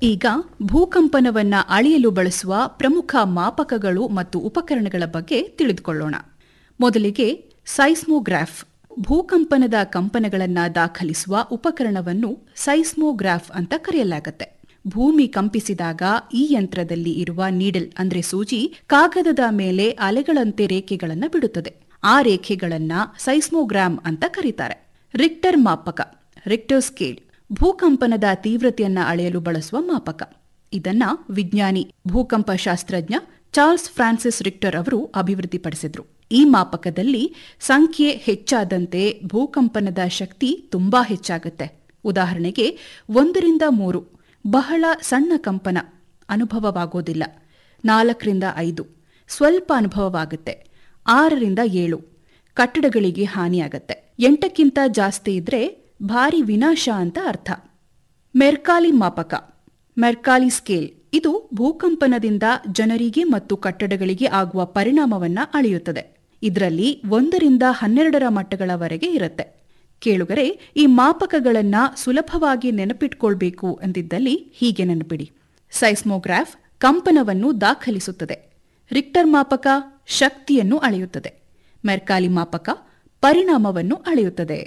ಈಗ ಭೂಕಂಪನವನ್ನ ಅಳೆಯಲು ಬಳಸುವ ಪ್ರಮುಖ ಮಾಪಕಗಳು ಮತ್ತು ಉಪಕರಣಗಳ ಬಗ್ಗೆ ತಿಳಿದುಕೊಳ್ಳೋಣ ಮೊದಲಿಗೆ ಸೈಸ್ಮೋಗ್ರಾಫ್ ಭೂಕಂಪನದ ಕಂಪನಗಳನ್ನ ದಾಖಲಿಸುವ ಉಪಕರಣವನ್ನು ಸೈಸ್ಮೋಗ್ರಾಫ್ ಅಂತ ಕರೆಯಲಾಗುತ್ತೆ ಭೂಮಿ ಕಂಪಿಸಿದಾಗ ಈ ಯಂತ್ರದಲ್ಲಿ ಇರುವ ನೀಡಲ್ ಅಂದ್ರೆ ಸೂಜಿ ಕಾಗದದ ಮೇಲೆ ಅಲೆಗಳಂತೆ ರೇಖೆಗಳನ್ನು ಬಿಡುತ್ತದೆ ಆ ರೇಖೆಗಳನ್ನ ಸೈಸ್ಮೋಗ್ರಾಮ್ ಅಂತ ಕರೀತಾರೆ ರಿಕ್ಟರ್ ಮಾಪಕ ರಿಕ್ಟರ್ ಸ್ಕೇಲ್ ಭೂಕಂಪನದ ತೀವ್ರತೆಯನ್ನ ಅಳೆಯಲು ಬಳಸುವ ಮಾಪಕ ಇದನ್ನ ವಿಜ್ಞಾನಿ ಭೂಕಂಪ ಶಾಸ್ತ್ರಜ್ಞ ಚಾರ್ಲ್ಸ್ ಫ್ರಾನ್ಸಿಸ್ ರಿಕ್ಟರ್ ಅವರು ಅಭಿವೃದ್ಧಿಪಡಿಸಿದ್ರು ಈ ಮಾಪಕದಲ್ಲಿ ಸಂಖ್ಯೆ ಹೆಚ್ಚಾದಂತೆ ಭೂಕಂಪನದ ಶಕ್ತಿ ತುಂಬಾ ಹೆಚ್ಚಾಗುತ್ತೆ ಉದಾಹರಣೆಗೆ ಒಂದರಿಂದ ಮೂರು ಬಹಳ ಸಣ್ಣ ಕಂಪನ ಅನುಭವವಾಗೋದಿಲ್ಲ ನಾಲ್ಕರಿಂದ ಐದು ಸ್ವಲ್ಪ ಅನುಭವವಾಗುತ್ತೆ ಆರರಿಂದ ಏಳು ಕಟ್ಟಡಗಳಿಗೆ ಹಾನಿಯಾಗತ್ತೆ ಎಂಟಕ್ಕಿಂತ ಜಾಸ್ತಿ ಇದ್ರೆ ಭಾರಿ ವಿನಾಶ ಅಂತ ಅರ್ಥ ಮೆರ್ಕಾಲಿ ಮಾಪಕ ಮೆರ್ಕಾಲಿ ಸ್ಕೇಲ್ ಇದು ಭೂಕಂಪನದಿಂದ ಜನರಿಗೆ ಮತ್ತು ಕಟ್ಟಡಗಳಿಗೆ ಆಗುವ ಪರಿಣಾಮವನ್ನ ಅಳೆಯುತ್ತದೆ ಇದರಲ್ಲಿ ಒಂದರಿಂದ ಹನ್ನೆರಡರ ಮಟ್ಟಗಳವರೆಗೆ ಇರುತ್ತೆ ಕೇಳುಗರೆ ಈ ಮಾಪಕಗಳನ್ನ ಸುಲಭವಾಗಿ ನೆನಪಿಟ್ಕೊಳ್ಬೇಕು ಅಂದಿದ್ದಲ್ಲಿ ಹೀಗೆ ನೆನಪಿಡಿ ಸೈಸ್ಮೋಗ್ರಾಫ್ ಕಂಪನವನ್ನು ದಾಖಲಿಸುತ್ತದೆ ರಿಕ್ಟರ್ ಮಾಪಕ ಶಕ್ತಿಯನ್ನು ಅಳೆಯುತ್ತದೆ ಮೆರ್ಕಾಲಿ ಮಾಪಕ ಪರಿಣಾಮವನ್ನು ಅಳೆಯುತ್ತದೆ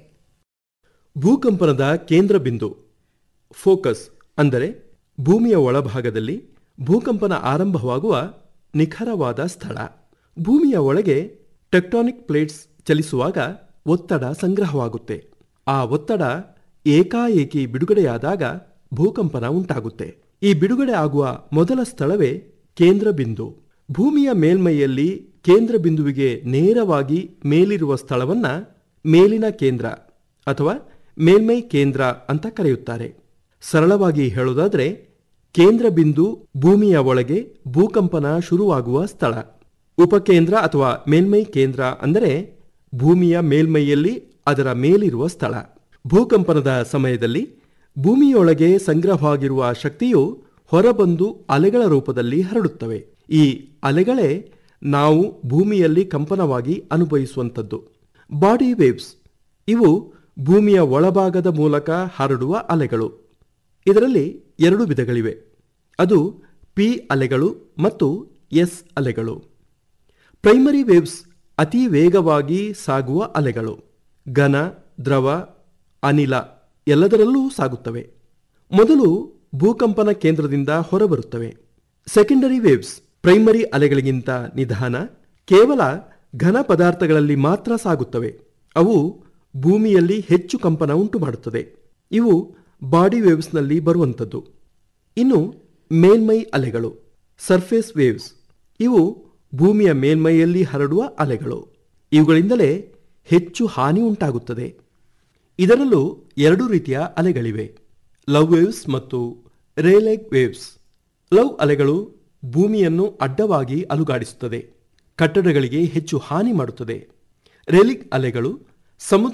ಭೂಕಂಪನದ ಕೇಂದ್ರ ಬಿಂದು ಫೋಕಸ್ ಅಂದರೆ ಭೂಮಿಯ ಒಳಭಾಗದಲ್ಲಿ ಭೂಕಂಪನ ಆರಂಭವಾಗುವ ನಿಖರವಾದ ಸ್ಥಳ ಭೂಮಿಯ ಒಳಗೆ ಟೆಕ್ಟಾನಿಕ್ ಪ್ಲೇಟ್ಸ್ ಚಲಿಸುವಾಗ ಒತ್ತಡ ಸಂಗ್ರಹವಾಗುತ್ತೆ ಆ ಒತ್ತಡ ಏಕಾಏಕಿ ಬಿಡುಗಡೆಯಾದಾಗ ಭೂಕಂಪನ ಉಂಟಾಗುತ್ತೆ ಈ ಬಿಡುಗಡೆ ಆಗುವ ಮೊದಲ ಸ್ಥಳವೇ ಕೇಂದ್ರ ಬಿಂದು ಭೂಮಿಯ ಮೇಲ್ಮೈಯಲ್ಲಿ ಕೇಂದ್ರ ಬಿಂದುವಿಗೆ ನೇರವಾಗಿ ಮೇಲಿರುವ ಸ್ಥಳವನ್ನ ಮೇಲಿನ ಕೇಂದ್ರ ಅಥವಾ ಮೇಲ್ಮೈ ಕೇಂದ್ರ ಅಂತ ಕರೆಯುತ್ತಾರೆ ಸರಳವಾಗಿ ಹೇಳುವುದಾದ್ರೆ ಕೇಂದ್ರ ಬಿಂದು ಭೂಮಿಯ ಒಳಗೆ ಭೂಕಂಪನ ಶುರುವಾಗುವ ಸ್ಥಳ ಉಪಕೇಂದ್ರ ಅಥವಾ ಮೇಲ್ಮೈ ಕೇಂದ್ರ ಅಂದರೆ ಭೂಮಿಯ ಮೇಲ್ಮೈಯಲ್ಲಿ ಅದರ ಮೇಲಿರುವ ಸ್ಥಳ ಭೂಕಂಪನದ ಸಮಯದಲ್ಲಿ ಭೂಮಿಯೊಳಗೆ ಸಂಗ್ರಹವಾಗಿರುವ ಶಕ್ತಿಯು ಹೊರಬಂದು ಅಲೆಗಳ ರೂಪದಲ್ಲಿ ಹರಡುತ್ತವೆ ಈ ಅಲೆಗಳೇ ನಾವು ಭೂಮಿಯಲ್ಲಿ ಕಂಪನವಾಗಿ ಅನುಭವಿಸುವಂಥದ್ದು ಬಾಡಿ ವೇವ್ಸ್ ಇವು ಭೂಮಿಯ ಒಳಭಾಗದ ಮೂಲಕ ಹರಡುವ ಅಲೆಗಳು ಇದರಲ್ಲಿ ಎರಡು ವಿಧಗಳಿವೆ ಅದು ಪಿ ಅಲೆಗಳು ಮತ್ತು ಎಸ್ ಅಲೆಗಳು ಪ್ರೈಮರಿ ವೇವ್ಸ್ ಅತಿ ವೇಗವಾಗಿ ಸಾಗುವ ಅಲೆಗಳು ಘನ ದ್ರವ ಅನಿಲ ಎಲ್ಲದರಲ್ಲೂ ಸಾಗುತ್ತವೆ ಮೊದಲು ಭೂಕಂಪನ ಕೇಂದ್ರದಿಂದ ಹೊರಬರುತ್ತವೆ ಸೆಕೆಂಡರಿ ವೇವ್ಸ್ ಪ್ರೈಮರಿ ಅಲೆಗಳಿಗಿಂತ ನಿಧಾನ ಕೇವಲ ಘನ ಪದಾರ್ಥಗಳಲ್ಲಿ ಮಾತ್ರ ಸಾಗುತ್ತವೆ ಅವು ಭೂಮಿಯಲ್ಲಿ ಹೆಚ್ಚು ಕಂಪನ ಉಂಟು ಮಾಡುತ್ತದೆ ಇವು ಬಾಡಿ ವೇವ್ಸ್ನಲ್ಲಿ ಬರುವಂಥದ್ದು ಇನ್ನು ಮೇಲ್ಮೈ ಅಲೆಗಳು ಸರ್ಫೇಸ್ ವೇವ್ಸ್ ಇವು ಭೂಮಿಯ ಮೇಲ್ಮೈಯಲ್ಲಿ ಹರಡುವ ಅಲೆಗಳು ಇವುಗಳಿಂದಲೇ ಹೆಚ್ಚು ಹಾನಿ ಉಂಟಾಗುತ್ತದೆ ಇದರಲ್ಲೂ ಎರಡು ರೀತಿಯ ಅಲೆಗಳಿವೆ ಲವ್ ವೇವ್ಸ್ ಮತ್ತು ರೇಲೆಗ್ ವೇವ್ಸ್ ಲವ್ ಅಲೆಗಳು ಭೂಮಿಯನ್ನು ಅಡ್ಡವಾಗಿ ಅಲುಗಾಡಿಸುತ್ತದೆ ಕಟ್ಟಡಗಳಿಗೆ ಹೆಚ್ಚು ಹಾನಿ ಮಾಡುತ್ತದೆ ರೇಲಿಗ್ ಅಲೆಗಳು ಸಮುದ್ರ